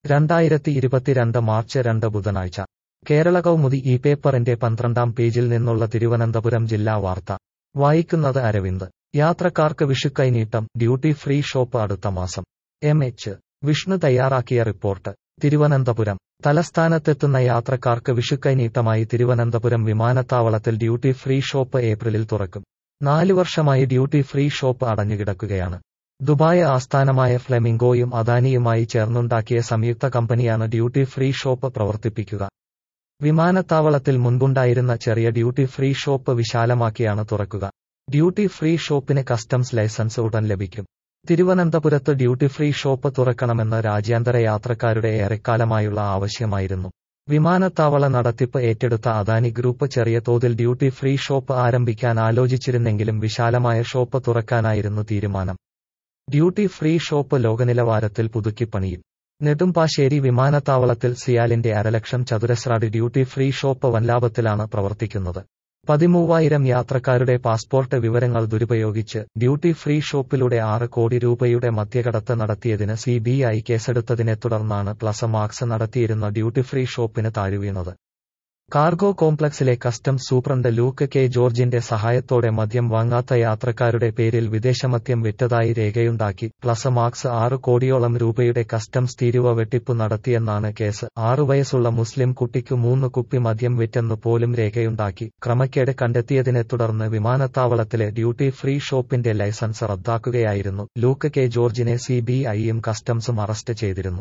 രണ്ടായിരത്തി ഇരുപത്തിരണ്ട് മാർച്ച് രണ്ട് ബുധനാഴ്ച കേരള കൗമുദി ഈ പേപ്പറിന്റെ പന്ത്രണ്ടാം പേജിൽ നിന്നുള്ള തിരുവനന്തപുരം ജില്ലാ വാർത്ത വായിക്കുന്നത് അരവിന്ദ് യാത്രക്കാർക്ക് വിഷുക്കൈനീട്ടം ഡ്യൂട്ടി ഫ്രീ ഷോപ്പ് അടുത്ത മാസം എം എച്ച് വിഷ്ണു തയ്യാറാക്കിയ റിപ്പോർട്ട് തിരുവനന്തപുരം തലസ്ഥാനത്തെത്തുന്ന യാത്രക്കാർക്ക് വിഷുക്കൈനീട്ടമായി തിരുവനന്തപുരം വിമാനത്താവളത്തിൽ ഡ്യൂട്ടി ഫ്രീ ഷോപ്പ് ഏപ്രിലിൽ തുറക്കും നാലു വർഷമായി ഡ്യൂട്ടി ഫ്രീ ഷോപ്പ് അടഞ്ഞുകിടക്കുകയാണ് ദുബായ് ആസ്ഥാനമായ ഫ്ലെമിംഗോയും അദാനിയുമായി ചേർന്നുണ്ടാക്കിയ സംയുക്ത കമ്പനിയാണ് ഡ്യൂട്ടി ഫ്രീ ഷോപ്പ് പ്രവർത്തിപ്പിക്കുക വിമാനത്താവളത്തിൽ മുൻപുണ്ടായിരുന്ന ചെറിയ ഡ്യൂട്ടി ഫ്രീ ഷോപ്പ് വിശാലമാക്കിയാണ് തുറക്കുക ഡ്യൂട്ടി ഫ്രീ ഷോപ്പിന് കസ്റ്റംസ് ലൈസൻസ് ഉടൻ ലഭിക്കും തിരുവനന്തപുരത്ത് ഡ്യൂട്ടി ഫ്രീ ഷോപ്പ് തുറക്കണമെന്ന് രാജ്യാന്തര യാത്രക്കാരുടെ ഏറെക്കാലമായുള്ള ആവശ്യമായിരുന്നു വിമാനത്താവള നടത്തിപ്പ് ഏറ്റെടുത്ത അദാനി ഗ്രൂപ്പ് ചെറിയ തോതിൽ ഡ്യൂട്ടി ഫ്രീ ഷോപ്പ് ആരംഭിക്കാൻ ആലോചിച്ചിരുന്നെങ്കിലും വിശാലമായ ഷോപ്പ് തുറക്കാനായിരുന്നു തീരുമാനം ഡ്യൂട്ടി ഫ്രീ ഷോപ്പ് ലോകനിലവാരത്തിൽ പുതുക്കിപ്പണിയും നെടുമ്പാശ്ശേരി വിമാനത്താവളത്തിൽ സിയാലിന്റെ അരലക്ഷം ചതുരശ്രാടി ഡ്യൂട്ടി ഫ്രീ ഷോപ്പ് വൻലാഭത്തിലാണ് പ്രവർത്തിക്കുന്നത് പതിമൂവായിരം യാത്രക്കാരുടെ പാസ്പോർട്ട് വിവരങ്ങൾ ദുരുപയോഗിച്ച് ഡ്യൂട്ടി ഫ്രീ ഷോപ്പിലൂടെ ആറ് കോടി രൂപയുടെ മദ്യകടത്ത് നടത്തിയതിന് സി ബി ഐ കേസെടുത്തതിനെ തുടർന്നാണ് പ്ലസ മാർക്സ് നടത്തിയിരുന്ന ഡ്യൂട്ടി ഫ്രീ ഷോപ്പിന് താഴ്വീണത് കാർഗോ കോംപ്ലക്സിലെ കസ്റ്റംസ് സൂപ്രണ്ട് ലൂക്ക് കെ ജോർജിന്റെ സഹായത്തോടെ മദ്യം വാങ്ങാത്ത യാത്രക്കാരുടെ പേരിൽ വിദേശമദ്യം വിറ്റതായി രേഖയുണ്ടാക്കി പ്ലസ് മാർക്സ് ആറ് കോടിയോളം രൂപയുടെ കസ്റ്റംസ് തീരുവ വെട്ടിപ്പു നടത്തിയെന്നാണ് കേസ് ആറു വയസ്സുള്ള മുസ്ലിം കുട്ടിക്ക് മൂന്ന് കുപ്പി മദ്യം വിറ്റെന്നു പോലും രേഖയുണ്ടാക്കി ക്രമക്കേട് കണ്ടെത്തിയതിനെ തുടർന്ന് വിമാനത്താവളത്തിലെ ഡ്യൂട്ടി ഫ്രീ ഷോപ്പിന്റെ ലൈസൻസ് റദ്ദാക്കുകയായിരുന്നു ലൂക്ക് കെ ജോർജിനെ സി ബി ഐയും കസ്റ്റംസും അറസ്റ്റ് ചെയ്തിരുന്നു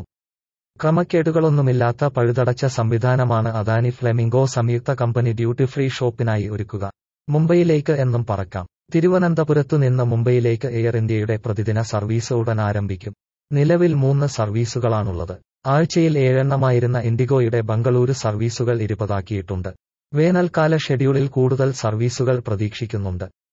ക്രമക്കേടുകളൊന്നുമില്ലാത്ത പഴുതടച്ച സംവിധാനമാണ് അദാനി ഫ്ലെമിംഗോ സംയുക്ത കമ്പനി ഡ്യൂട്ടി ഫ്രീ ഷോപ്പിനായി ഒരുക്കുക മുംബൈയിലേക്ക് എന്നും പറക്കാം തിരുവനന്തപുരത്തു നിന്ന് മുംബൈയിലേക്ക് എയർ ഇന്ത്യയുടെ പ്രതിദിന സർവീസ് ഉടൻ ആരംഭിക്കും നിലവിൽ മൂന്ന് സർവീസുകളാണുള്ളത് ആഴ്ചയിൽ ഏഴെണ്ണമായിരുന്ന ഇൻഡിഗോയുടെ ബംഗളൂരു സർവീസുകൾ ഇരുപതാക്കിയിട്ടുണ്ട് വേനൽക്കാല ഷെഡ്യൂളിൽ കൂടുതൽ സർവീസുകൾ പ്രതീക്ഷിക്കുന്നുണ്ട്